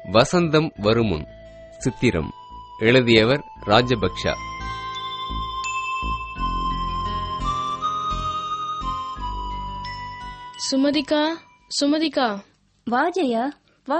வசந்தம் வருமுன் சித்திரம் எழுதியவர் ராஜபக்ஷா சுமதிகா சுமதிகா வா ஜெயா வா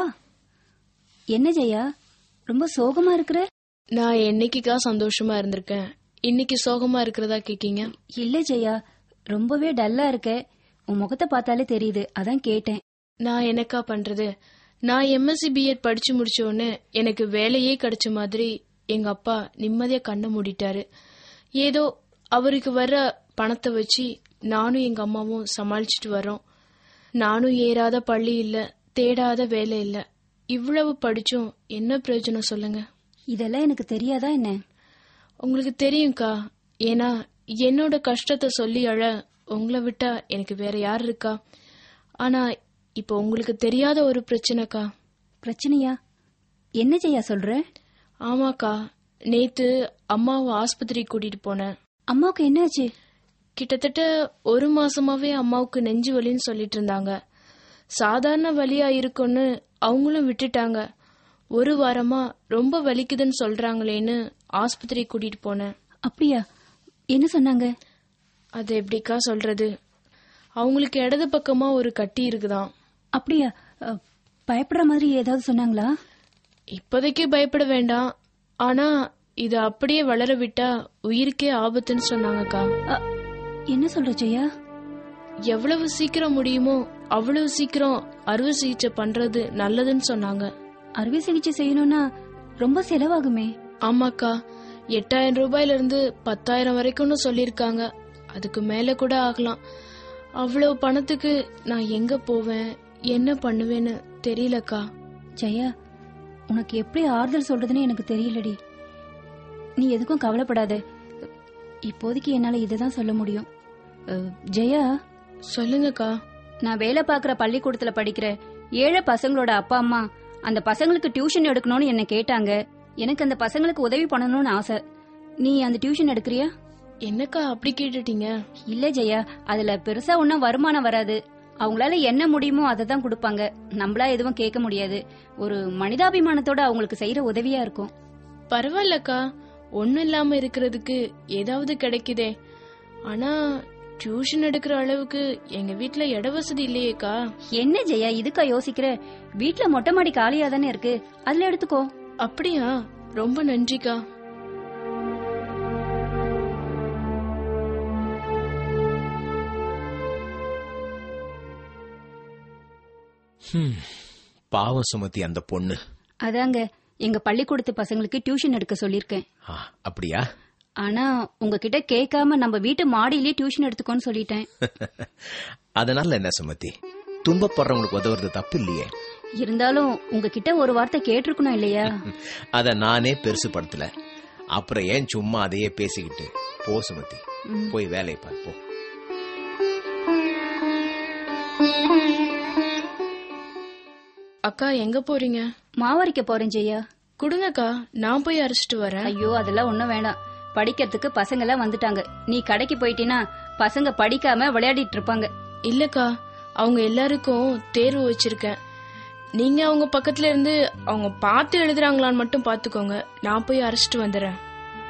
என்ன ஜெயா ரொம்ப சோகமா இருக்கிற நான் என்னைக்குக்கா சந்தோஷமா இருந்திருக்கேன் இன்னைக்கு சோகமா இருக்கிறதா கேக்கீங்க இல்ல ஜெயா ரொம்பவே டல்லா இருக்க உன் முகத்தை பார்த்தாலே தெரியுது அதான் கேட்டேன் நான் என்னக்கா பண்றது நான் எம்எஸ்சி பிஎட் படிச்சு முடிச்ச உடனே எனக்கு வேலையே கிடைச்ச மாதிரி எங்க அப்பா நிம்மதியா கண்ணை மூடிட்டாரு ஏதோ அவருக்கு வர்ற பணத்தை வச்சு நானும் எங்க அம்மாவும் சமாளிச்சுட்டு வரோம் நானும் ஏறாத பள்ளி இல்ல தேடாத வேலை இல்ல இவ்வளவு படிச்சும் என்ன பிரயோஜனம் சொல்லுங்க இதெல்லாம் எனக்கு தெரியாதா என்ன உங்களுக்கு தெரியும்க்கா ஏன்னா என்னோட கஷ்டத்தை சொல்லி அழ உங்களை விட்டா எனக்கு வேற யார் இருக்கா ஆனா இப்போ உங்களுக்கு தெரியாத ஒரு பிரச்சனைக்கா பிரச்சனையா என்ன ஜெயா சொல்ற ஆமாக்கா நேத்து அம்மாவை ஆஸ்பத்திரி கூட்டிட்டு போனேன் அம்மாவுக்கு என்னாச்சு கிட்டத்தட்ட ஒரு மாசமாவே அம்மாவுக்கு நெஞ்சு வலின்னு சொல்லிட்டு இருந்தாங்க சாதாரண வலியா இருக்கும்னு அவங்களும் விட்டுட்டாங்க ஒரு வாரமா ரொம்ப வலிக்குதுன்னு சொல்றாங்களேன்னு ஆஸ்பத்திரி கூட்டிட்டு போனேன் அப்படியா என்ன சொன்னாங்க அது எப்படிக்கா சொல்றது அவங்களுக்கு இடது பக்கமா ஒரு கட்டி இருக்குதாம் அப்படியா அ, பயப்படுற மாதிரி ஏதாவது சொன்னாங்களா இப்போதைக்கு பயப்பட வேண்டாம் ஆனா இது அப்படியே வளர விட்டா உயிருக்கே ஆபத்துன்னு சொன்னாங்கக்கா அ, என்ன சொல்ற ஜெயா எவ்வளவு சீக்கிரம் முடியுமோ அவ்வளவு சீக்கிரம் அறுவை சிகிச்சை பண்றது நல்லதுன்னு சொன்னாங்க அறுவை சிகிச்சை செய்யணும்னா ரொம்ப செலவாகுமே ஆமாக்கா எட்டாயிரம் ரூபாயில இருந்து பத்தாயிரம் வரைக்கும்னு சொல்லியிருக்காங்க அதுக்கு மேல கூட ஆகலாம் அவ்வளவு பணத்துக்கு நான் எங்க போவேன் என்ன பண்ணுவேன்னு தெரியலக்கா ஜெயா உனக்கு எப்படி ஆறுதல் சொல்றதுன்னு எனக்கு தெரியலடி நீ எதுக்கும் கவலைப்படாத இப்போதைக்கு என்னால இதுதான் சொல்ல முடியும் அஹ், ஜெயா சொல்லுங்கக்கா நான் வேலை பார்க்குற பள்ளிக்கூடத்துல படிக்கிற ஏழை பசங்களோட அப்பா அம்மா அந்த பசங்களுக்கு டியூஷன் எடுக்கணும்னு என்ன கேட்டாங்க எனக்கு அந்த பசங்களுக்கு உதவி பண்ணணும்னு ஆசை நீ அந்த டியூஷன் எடுக்கிறியா என்னக்கா அப்படி கேட்டுட்டீங்க இல்ல ஜெயா அதுல பெருசா ஒன்னும் வருமானம் வராது அவங்களால என்ன முடியுமோ அதை தான் கொடுப்பாங்க நம்மளா எதுவும் கேட்க முடியாது ஒரு மனிதாபிமானத்தோட அவங்களுக்கு செய்யற உதவியா இருக்கும் பரவாயில்லக்கா ஒண்ணும் இல்லாம இருக்கிறதுக்கு ஏதாவது கிடைக்குதே ஆனா டியூஷன் எடுக்கிற அளவுக்கு எங்க வீட்ல இட வசதி இல்லையேக்கா என்ன ஜெயா இதுக்கா யோசிக்கிற வீட்ல மொட்டை மாடி காலியா தானே இருக்கு அதுல எடுத்துக்கோ அப்படியா ரொம்ப நன்றிக்கா ஹம், பாவம் சுமதி அந்த பொண்ணு அதாங்க எங்க பள்ளிக்கூடத்து பசங்களுக்கு டியூஷன் எடுக்க சொல்லிருக்கேன் ஆ, அப்படியா ஆனா உங்ககிட்ட கேட்காம நம்ம வீட்டு மாடியிலேயே டியூஷன் எடுத்துக்கோன்னு சொல்லிட்டேன் அதனால என்ன சுமதி துன்பப்படுறவங்களுக்கு உதவுறது தப்பு இல்லையே இருந்தாலும் உங்ககிட்ட ஒரு வார்த்தை கேட்டிருக்கணும் இல்லையா அத நானே பெருசு படுத்தல அப்புறம் ஏன் சும்மா அதையே பேசிக்கிட்டு போ சுமதி போய் வேலையை பார் போ அக்கா எங்க போறீங்க மாவரிக்க போறேன் ஜெயா கொடுங்கக்கா நான் போய் அரைச்சிட்டு வரேன் ஐயோ அதெல்லாம் ஒண்ணும் வேண்டாம் படிக்கிறதுக்கு பசங்க எல்லாம் வந்துட்டாங்க நீ கடைக்கு போயிட்டீன்னா பசங்க படிக்காம விளையாடிட்டு இருப்பாங்க இல்லக்கா அவங்க எல்லாருக்கும் தேர்வு வச்சிருக்கேன் நீங்க அவங்க பக்கத்துல இருந்து அவங்க பார்த்து எழுதுறாங்களான்னு மட்டும் பாத்துக்கோங்க நான் போய் அரைச்சிட்டு வந்துடுறேன்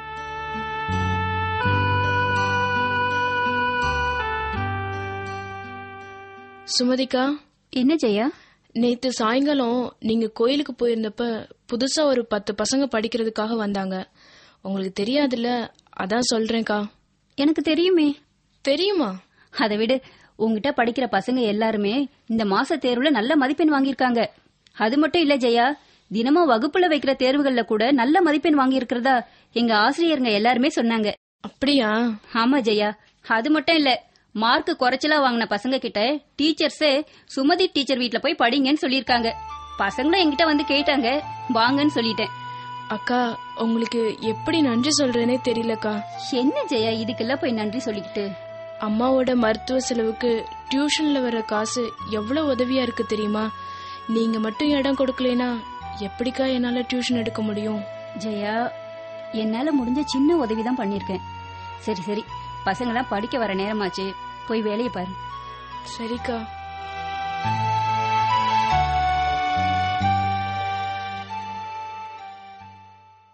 சுமதிக்கா என்ன ஜெயா நேத்து சாயங்காலம் நீங்க கோயிலுக்கு போயிருந்தப்ப புதுசா ஒரு பத்து பசங்க படிக்கிறதுக்காக வந்தாங்க உங்களுக்கு தெரியாதுல்ல அதான் சொல்றேன்க்கா எனக்கு தெரியுமே தெரியுமா அதை விடு உங்ககிட்ட படிக்கிற பசங்க எல்லாருமே இந்த மாச தேர்வுல நல்ல மதிப்பெண் வாங்கியிருக்காங்க அது மட்டும் இல்ல ஜெயா தினமும் வகுப்புல வைக்கிற தேர்வுகள்ல கூட நல்ல மதிப்பெண் வாங்கியிருக்கிறதா எங்க ஆசிரியருங்க எல்லாருமே சொன்னாங்க அப்படியா ஆமா ஜெயா அது மட்டும் இல்ல மார்க் குறைச்சலா வாங்கின பசங்க கிட்ட டீச்சர்ஸே சுமதி டீச்சர் வீட்ல போய் படிங்கன்னு சொல்லியிருக்காங்க பசங்களும் என்கிட்ட வந்து கேட்டாங்க வாங்கன்னு சொல்லிட்டேன் அக்கா உங்களுக்கு எப்படி நன்றி சொல்றேனே தெரியலக்கா என்ன ஜெயா இதுக்கெல்லாம் போய் நன்றி சொல்லிக்கிட்டு அம்மாவோட மருத்துவ செலவுக்கு டியூஷன்ல வர காசு எவ்வளவு உதவியா இருக்கு தெரியுமா நீங்க மட்டும் இடம் கொடுக்கலைனா எப்படிக்கா என்னால டியூஷன் எடுக்க முடியும் ஜெயா என்னால முடிஞ்ச சின்ன உதவி தான் பண்ணிருக்கேன் சரி சரி பசங்களாம் படிக்க வர நேரமாச்சு போய் வேலையை பாரு சரிக்கா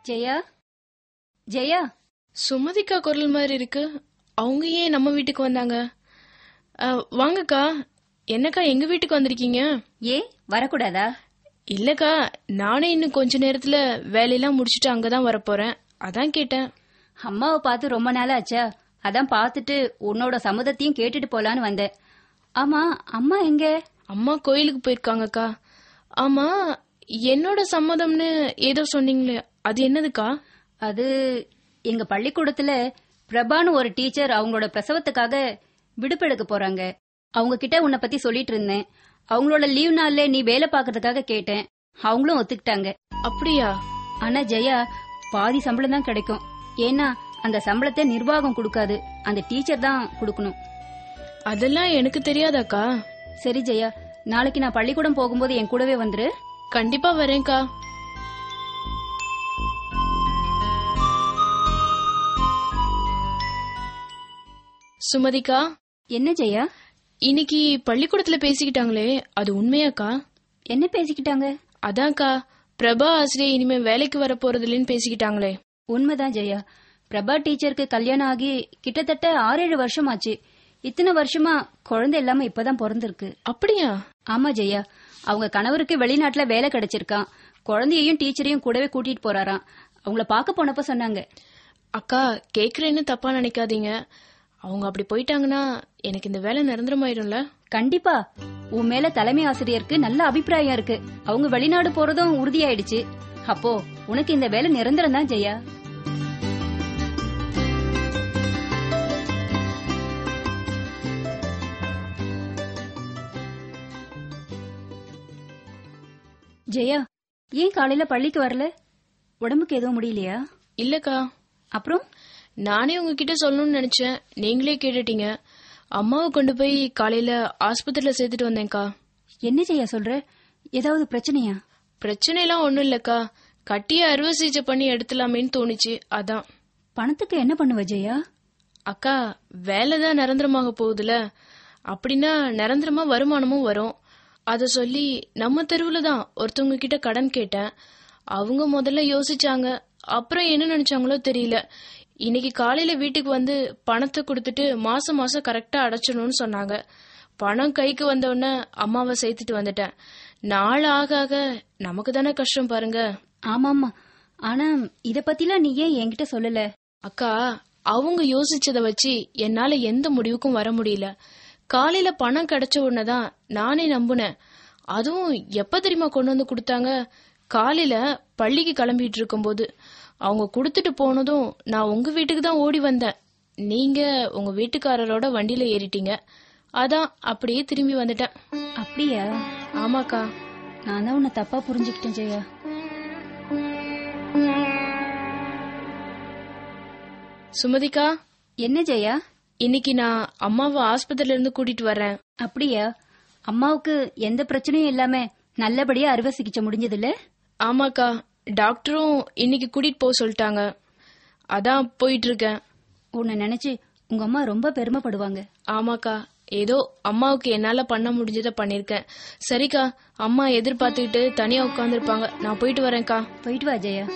ஜெயா ஜெயா சுமதிக்கா குரல் மாதிரி இருக்கு அவங்க ஏன் நம்ம வீட்டுக்கு வந்தாங்க அ, வாங்கக்கா என்னக்கா எங்க வீட்டுக்கு வந்திருக்கீங்க ஏ வரக்கூடாதா இல்லக்கா நானே இன்னும் கொஞ்ச நேரத்துல வேலையெல்லாம் முடிச்சிட்டு அங்கதான் வரப்போறேன் அதான் கேட்டேன் அம்மாவை பார்த்து ரொம்ப நாள் ஆச்சா அதான் பார்த்துட்டு உன்னோட சம்மதத்தையும் கேட்டுட்டு போலான்னு வந்தேன் ஆமா அம்மா எங்க அம்மா கோயிலுக்கு போயிருக்காங்கக்கா ஆமா என்னோட சம்மதம்னு ஏதோ சொன்னீங்களே அது என்னதுக்கா அது எங்க பள்ளிக்கூடத்துல பிரபான்னு ஒரு டீச்சர் அவங்களோட பிரசவத்துக்காக விடுப்பெடுக்க போறாங்க அவங்க கிட்ட உன்னை பத்தி சொல்லிட்டு இருந்தேன் அவங்களோட லீவ் நாள்ல நீ வேலை பார்க்கறதுக்காக கேட்டேன் அவங்களும் ஒத்துக்கிட்டாங்க அப்படியா ஆனா ஜெயா பாதி சம்பளம் தான் கிடைக்கும் ஏன்னா அந்த சம்பளத்தை நிர்வாகம் கொடுக்காது அந்த டீச்சர் தான் கொடுக்கணும் அதெல்லாம் எனக்கு தெரியாதாக்கா சரி ஜெயா நாளைக்கு நான் பள்ளிக்கூடம் போகும்போது என் கூடவே வந்துரு கண்டிப்பா வரேன்க்கா சுமதிக்கா என்ன ஜெயா இன்னைக்கு பள்ளிக்கூடத்துல பேசிக்கிட்டாங்களே அது உண்மையாக்கா என்ன பேசிக்கிட்டாங்க அதான்க்கா பிரபா ஆசிரியர் இனிமே வேலைக்கு வர போறதில்லைன்னு பேசிக்கிட்டாங்களே உண்மைதான் ஜெயா பிரபா டீச்சருக்கு கல்யாணம் ஆகி கிட்டத்தட்ட ஆறேழு வருஷம் ஆச்சு இத்தனை வருஷமா குழந்தை இல்லாம இப்பதான் பிறந்திருக்கு அப்படியா ஆமா ஜெயா அவங்க கணவருக்கு வெளிநாட்டுல வேலை கிடைச்சிருக்கான் குழந்தையையும் டீச்சரையும் கூடவே கூட்டிட்டு போறாராம் அவங்கள பார்க்க போனப்ப சொன்னாங்க அக்கா கேக்குறேன்னு தப்பா நினைக்காதீங்க அவங்க அப்படி போயிட்டாங்கன்னா எனக்கு இந்த வேலை நிரந்தரமாயிரும்ல கண்டிப்பா உன் மேல தலைமை ஆசிரியருக்கு நல்ல அபிப்பிராயம் இருக்கு அவங்க வெளிநாடு போறதும் உறுதியாயிடுச்சு அப்போ உனக்கு இந்த வேலை நிரந்தரம் தான் ஜெயா ஜெயா ஏன் காலையில பள்ளிக்கு வரல உடம்புக்கு எதுவும் முடியலையா இல்லக்கா அப்புறம் நானே உங்ககிட்ட சொல்லணும்னு நினைச்சேன் நீங்களே கேட்டுட்டீங்க அம்மாவை கொண்டு போய் காலையில ஆஸ்பத்திரியில சேர்த்துட்டு வந்தேன்க்கா என்ன ஜெயா சொல்ற ஏதாவது பிரச்சனையா பிரச்சனை எல்லாம் ஒண்ணும் இல்லக்கா கட்டிய அறுவை சிகிச்சை பண்ணி எடுத்துலாமேன்னு தோணுச்சு அதான் பணத்துக்கு என்ன பண்ணுவ ஜெயா அக்கா வேலை தான் நிரந்தரமாக போகுதுல அப்படின்னா நிரந்தரமா வருமானமும் வரும் அத சொல்லி நம்ம தெருவுல தான் ஒருத்தவங்க கிட்ட கடன் கேட்டேன் அவங்க முதல்ல யோசிச்சாங்க அப்புறம் என்ன நினைச்சாங்களோ தெரியல இன்னைக்கு காலையில வீட்டுக்கு வந்து பணத்தை கொடுத்துட்டு மாசம் மாசம் கரெக்டா அடைச்சிடணும்னு சொன்னாங்க பணம் கைக்கு வந்த உடனே அம்மாவை சேர்த்துட்டு வந்துட்டேன் நாள் ஆக ஆக நமக்கு தானே கஷ்டம் பாருங்க ஆமாமா ஆனா இத பத்திலாம் நீ ஏன் என்கிட்ட சொல்லல அக்கா அவங்க யோசிச்சத வச்சு என்னால எந்த முடிவுக்கும் வர முடியல காலையில பணம் கிடைச்ச உடனே தான் நானே நம்புனேன் அதுவும் எப்ப தெரியுமா கொண்டு வந்து கொடுத்தாங்க காலையில பள்ளிக்கு கிளம்பிட்டு இருக்கும்போது அவங்க கொடுத்துட்டு போனதும் நான் உங்க வீட்டுக்கு தான் ஓடி வந்தேன் நீங்க உங்க வீட்டுக்காரரோட வண்டியில ஏறிட்டீங்க அதான் அப்படியே திரும்பி வந்துட்டேன் அப்படியா ஆமாக்கா நான் தான் உன்னை தப்பா புரிஞ்சுக்கிட்டேன் ஜெயா சுமதிக்கா என்ன ஜெயா இன்னைக்கு நான் அம்மாவை ஆஸ்பத்திரியில இருந்து கூட்டிட்டு வரேன் அப்படியா அம்மாவுக்கு எந்த பிரச்சனையும் இல்லாம நல்லபடியா அறுவை சிகிச்சை முடிஞ்சதுல ஆமாக்கா டாக்டரும் இன்னைக்கு கூட்டிட்டு போக சொல்லிட்டாங்க அதான் போயிட்டு இருக்கேன் உன்னை நினைச்சு உங்க அம்மா ரொம்ப பெருமைப்படுவாங்க ஆமாக்கா ஏதோ அம்மாவுக்கு என்னால பண்ண முடிஞ்சதை பண்ணிருக்கேன் சரிக்கா அம்மா எதிர்பார்த்துக்கிட்டு தனியா உட்காந்துருப்பாங்க நான் போயிட்டு வரேன்க்கா போயிட்டு வா ஜெயா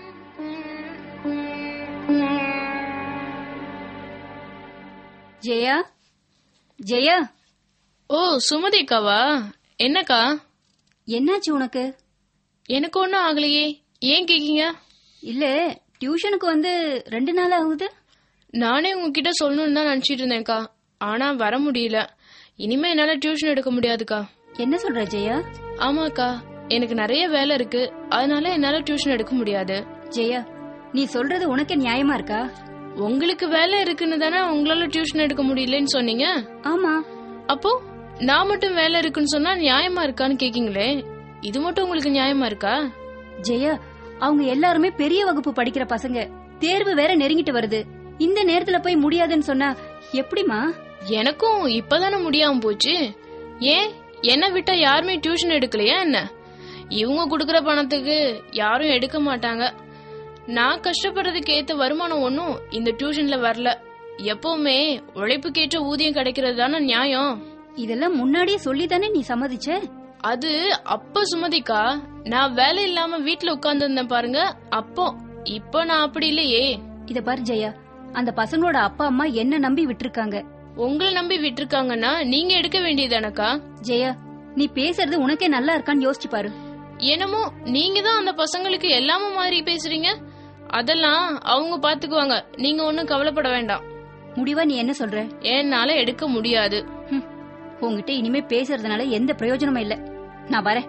ஜெயா ஜெயா ஓ சுமதிக்காவா என்னக்கா என்னாச்சு உனக்கு எனக்கு ஒன்றும் ஆகலையே ஏன் கேக்கீங்க இல்ல டியூஷனுக்கு வந்து ரெண்டு நாள் ஆகுது நானே உங்ககிட்ட சொல்லணும்னு தான் நினைச்சிட்டு இருந்தேன்க்கா ஆனா வர முடியல இனிமே என்னால டியூஷன் எடுக்க முடியாதுக்கா என்ன சொல்ற ஜெயா ஆமாக்கா எனக்கு நிறைய வேலை இருக்கு அதனால என்னால டியூஷன் எடுக்க முடியாது ஜெயா நீ சொல்றது உனக்கு நியாயமா இருக்கா உங்களுக்கு வேலை இருக்குன்னு தானே உங்களால டியூஷன் எடுக்க முடியலன்னு சொன்னீங்க ஆமா அப்போ நான் மட்டும் வேலை இருக்குன்னு சொன்னா நியாயமா இருக்கான்னு கேக்கீங்களே இது மட்டும் உங்களுக்கு நியாயமா இருக்கா ஜெயா அவங்க எல்லாருமே பெரிய வகுப்பு படிக்கிற பசங்க தேர்வு வேற நெருங்கிட்டு வருது இந்த நேரத்துல போய் முடியாதுன்னு சொன்னா எப்படிமா எனக்கும் இப்பதானே முடியாம போச்சு ஏன் என்ன விட்டா யாருமே டியூஷன் எடுக்கலையா என்ன இவங்க குடுக்கற பணத்துக்கு யாரும் எடுக்க மாட்டாங்க நான் கஷ்டப்படுறதுக்கு ஏத்த வருமானம் ஒன்னும் இந்த டியூஷன்ல வரல எப்பவுமே உழைப்புக்கேற்ற ஊதியம் கிடைக்கிறது தானே நியாயம் இதெல்லாம் முன்னாடியே சொல்லி தானே நீ சம்மதிச்ச அது அப்ப சுமதிக்கா நான் வேலை இல்லாம வீட்ல உட்கார்ந்து இருந்தேன் பாருங்க அப்போ இப்போ நான் அப்படி இல்லையே இத பாரு ஜெயா அந்த பசங்களோட அப்பா அம்மா என்ன நம்பி விட்டிருக்காங்க உங்களை நம்பி விட்டிருக்காங்கன்னா நீங்க எடுக்க வேண்டியதானக்கா ஜெயா நீ பேசுறது உனக்கே நல்லா இருக்கான்னு யோசிச்சு பாரு என்னமோ நீங்க தான் அந்த பசங்களுக்கு எல்லாமும் மாதிரி பேசுறீங்க அதெல்லாம் அவங்க பாத்துக்குவாங்க நீங்க ஒன்னும் கவலைப்பட வேண்டாம் முடிவா நீ என்ன சொல்ற என்னால எடுக்க முடியாது ஹம், உன்கிட்ட இனிமே பேசுறதுனால எந்த பிரயோஜனமும் இல்ல நான் வரேன்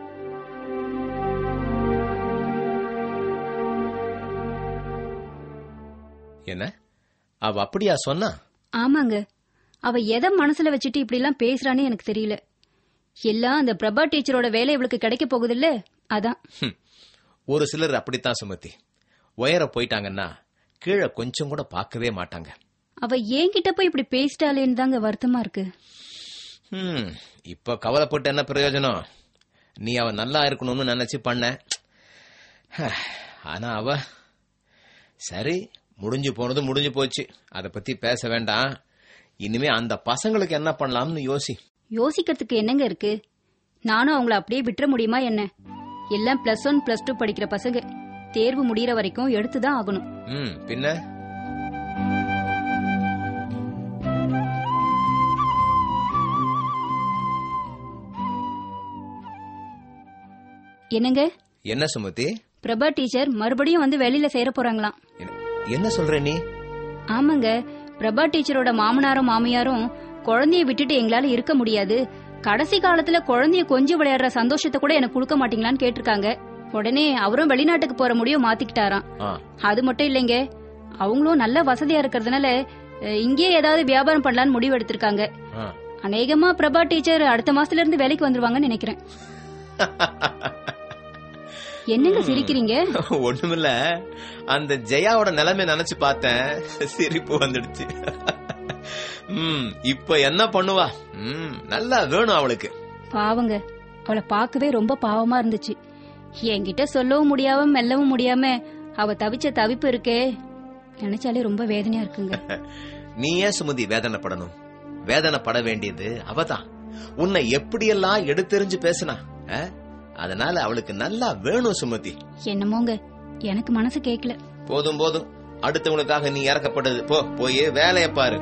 என்ன அவ அப்படியா சொன்னா ஆமாங்க அவ எதை மனசுல வச்சுட்டு இப்படி எல்லாம் பேசுறான்னு எனக்கு தெரியல எல்லாம் அந்த பிரபா டீச்சரோட வேலை இவளுக்கு கிடைக்க போகுதுல்ல அதான் ஹம். ஒரு சிலர் அப்படித்தான் சுமதி உயர போயிட்டாங்கன்னா கீழே கொஞ்சம் கூட பார்க்கவே மாட்டாங்க அவ என்கிட்ட போய் இப்படி பேசிட்டாளேன்னு தாங்க வருத்தமா இருக்கு ஹம், இப்ப கவலைப்பட்டு என்ன பிரயோஜனம் நீ அவ நல்லா இருக்கணும்னு நினைச்சு பண்ண ஆனா அவ சரி முடிஞ்சு போனது முடிஞ்சு போச்சு அத பத்தி பேச வேண்டாம் இனிமே அந்த பசங்களுக்கு என்ன பண்ணலாம்னு யோசி யோசிக்கிறதுக்கு என்னங்க இருக்கு நானும் அவங்கள அப்படியே விட்டுற முடியுமா என்ன எல்லாம் பிளஸ் ஒன் பிளஸ் டூ படிக்கிற பசங்க தேர்வு முடியற வரைக்கும் எடுத்துதான் ஆகணும் ம் பின்ன என்னங்க என்ன சுமதி பிரபா டீச்சர் மறுபடியும் வந்து வெளியில சேர போறாங்களாம் என்ன- என்ன சொல்ற நீ ஆமாங்க பிரபா டீச்சரோட மாமனாரும் மாமியாரும் குழந்தைய விட்டுட்டு எங்களால இருக்க முடியாது கடைசி காலத்துல குழந்தைய கொஞ்சம் விளையாடுற சந்தோஷத்தை கூட எனக்கு கொடுக்க மாட்டீங்களான்னு கேட்டிருக்காங்க உடனே அவரும் வெளிநாட்டுக்கு போற முடியும் மாத்திக்கிட்டாராம் ஆ அது மட்டும் இல்லைங்க அவங்களும் நல்ல வசதியா இருக்கிறதுனால அஹ், இங்கேயே ஏதாவது வியாபாரம் பண்ணலாம்னு முடிவு எடுத்திருக்காங்க ஆ அநேகமா பிரபா டீச்சர் அடுத்த மாசத்துல இருந்து வேலைக்கு வந்துருவாங்கன்னு நினைக்கிறேன் என்னங்க சிரிக்கிறீங்க ஒண்ணுமில்ல அந்த ஜெயாவோட நிலைமை நினைச்சு பார்த்தேன் சிரிப்பு வந்துடுச்சு ம் இப்ப என்ன பண்ணுவா ம் நல்லா வேணும் அவளுக்கு பாவங்க அவளை பார்க்கவே ரொம்ப பாவமா இருந்துச்சு என்கிட்ட சொல்லவும் முடியாம மெல்லவும் முடியாம அவ தவிச்ச தவிப்பு இருக்கே நினைச்சாலே ரொம்ப வேதனையா இருக்குங்க நீ ஏன் சுமதி வேதனைப்படணும் வேதனைப்பட வேண்டியது அவதான் உன்னை எப்படியெல்லாம் எடுத்தெறிஞ்சு பேசினா ஆ? அதனால அவளுக்கு நல்லா வேணும் சுமதி என்னமோங்க எனக்கு மனசு கேக்கல போதும் போதும் அடுத்தவங்களுக்காக நீ இறக்கப்பட்டது போ போய் வேலைய பாரு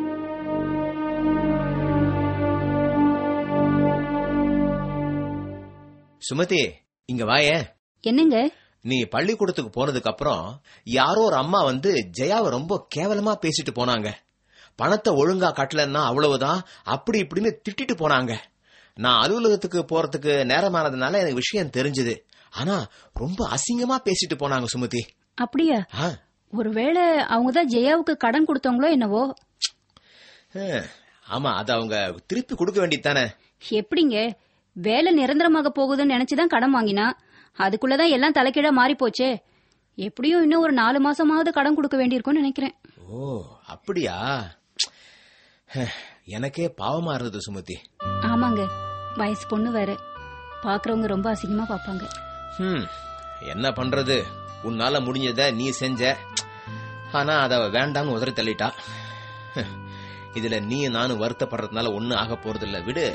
சுமதி இங்க வாயேன் என்னங்க நீ பள்ளிக்கூடத்துக்கு போனதுக்கு அப்புறம் யாரோ ஒரு அம்மா வந்து ஜெயாவை ரொம்ப கேவலமா பேசிட்டு போனாங்க பணத்தை ஒழுங்கா கட்டலன்னா அவ்வளவுதான் அப்படி இப்படின்னு திட்டிட்டு போனாங்க நான் அலுவலகத்துக்கு போறதுக்கு நேரமானதுனால எனக்கு விஷயம் தெரிஞ்சது ஆனா ரொம்ப அசிங்கமா பேசிட்டு போனாங்க சுமதி அப்படியா ஆ, ஒருவேளை அவங்க தான் ஜெயாவுக்கு கடன் கொடுத்தவங்களோ என்னவோ ஹம், ஆமா அது அவங்க திருப்பி கொடுக்க வேண்டியது தானே எப்படிங்க வேலை நிரந்தரமாக போகுதுன்னு நினைச்சுதான் கடன் வாங்கினா அதுக்குள்ளதான் எல்லாம் தலைக்கீழா மாறி போச்சே எப்படியும் இன்னும் ஒரு நாலு மாசமாவது கடன் கொடுக்க வேண்டியிருக்கும்னு நினைக்கிறேன் ஓ அப்படியா ஹம், எனக்கே பாவமா இருந்தது சுமதி ஆமாங்க வயசு பொண்ணு வேற பாக்குறவங்க ரொம்ப அசிங்கமா பாப்பாங்க ஹம், என்ன பண்றது உன்னால முடிஞ்சத நீ செஞ்ச ஆனா அத அவ வேண்டாம்னு உதறி தள்ளிட்டா ஹம், இதுல நீ நானும் வருத்தப்படுறதுனால ஒண்ணும் ஆக போறதில்ல விடு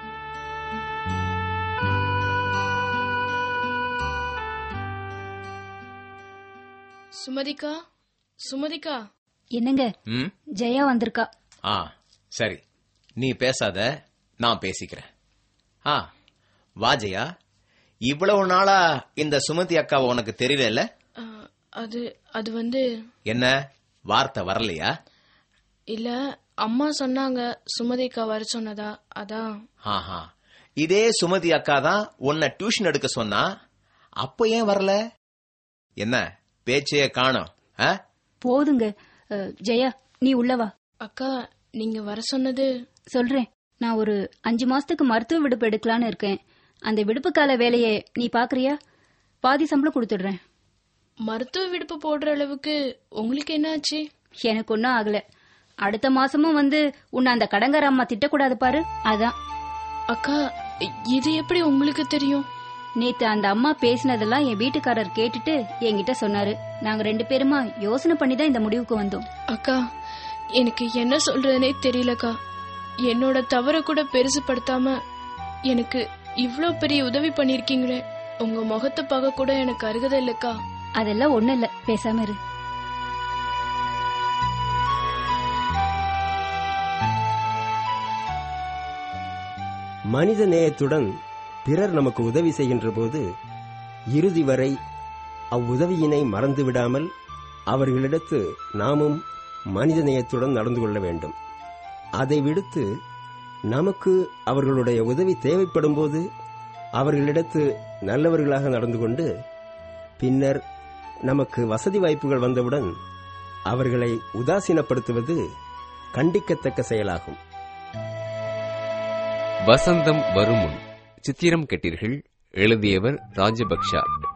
சுமதிக்கா சுமதிக்கா என்னங்க ம் ஜெயா வந்திருக்கா ஆ சரி நீ பேசாத நான் பேசிக்கிறேன் ஆ வாஜையா இவ்வளவு நாளா இந்த சுமதி அக்காவை உனக்கு தெரியல ஆ, அது அது வந்து என்ன வார்த்தை வரலையா இல்ல அம்மா சொன்னாங்க சுமதிக்கா வர சொன்னதா அதான் ஆஹா இதே சுமதி அக்கா தான் உன்னை டியூஷன் எடுக்க சொன்னா அப்ப ஏன் வரல என்ன பேச்சையே காணோம் ஆ? போதுங்க அஹ், ஜெயா நீ உள்ள வா அக்கா நீங்க வர சொன்னது சொல்றேன் நான் ஒரு அஞ்சு மாசத்துக்கு மருத்துவ விடுப்பு எடுக்கலான்னு இருக்கேன் அந்த விடுப்பு கால வேலையை நீ பாக்குறியா பாதி சம்பளம் கொடுத்துடுறேன் மருத்துவ விடுப்பு போடுற அளவுக்கு உங்களுக்கு என்ன ஆச்சு எனக்கு ஒன்னும் ஆகல அடுத்த மாசமும் வந்து உன்னை அந்த கடங்கார அம்மா திட்டக்கூடாது பாரு அதான் அக்கா இது எப்படி உங்களுக்கு தெரியும் நேத்து அந்த அம்மா பேசினதெல்லாம் என் வீட்டுக்காரர் கேட்டுட்டு என்கிட்ட சொன்னாரு நாங்க ரெண்டு பேருமா யோசனை பண்ணி தான் இந்த முடிவுக்கு வந்தோம் அக்கா எனக்கு என்ன சொல்றதுனே தெரியலக்கா என்னோட தவற கூட பெருசுப்படுத்தாம எனக்கு இவ்ளோ பெரிய உதவி பண்ணிருக்கீங்களே உங்க முகத்தை பார்க்க கூட எனக்கு அருகதை இல்லக்கா அதெல்லாம் ஒண்ணு இல்ல பேசாம இரு மனித நேயத்துடன் பிறர் நமக்கு உதவி செய்கின்ற போது இறுதி வரை அவ்வுதவியினை மறந்து விடாமல் அவர்களிடத்து நாமும் மனித நேயத்துடன் நடந்து கொள்ள வேண்டும் அதை விடுத்து நமக்கு அவர்களுடைய உதவி தேவைப்படும் போது அவர்களிடத்து நல்லவர்களாக நடந்து கொண்டு பின்னர் நமக்கு வசதி வாய்ப்புகள் வந்தவுடன் அவர்களை உதாசீனப்படுத்துவது கண்டிக்கத்தக்க செயலாகும் வசந்தம் வருமுன் சித்திரம் கேட்டீர்கள் எழுதியவர் ராஜபக்ஷா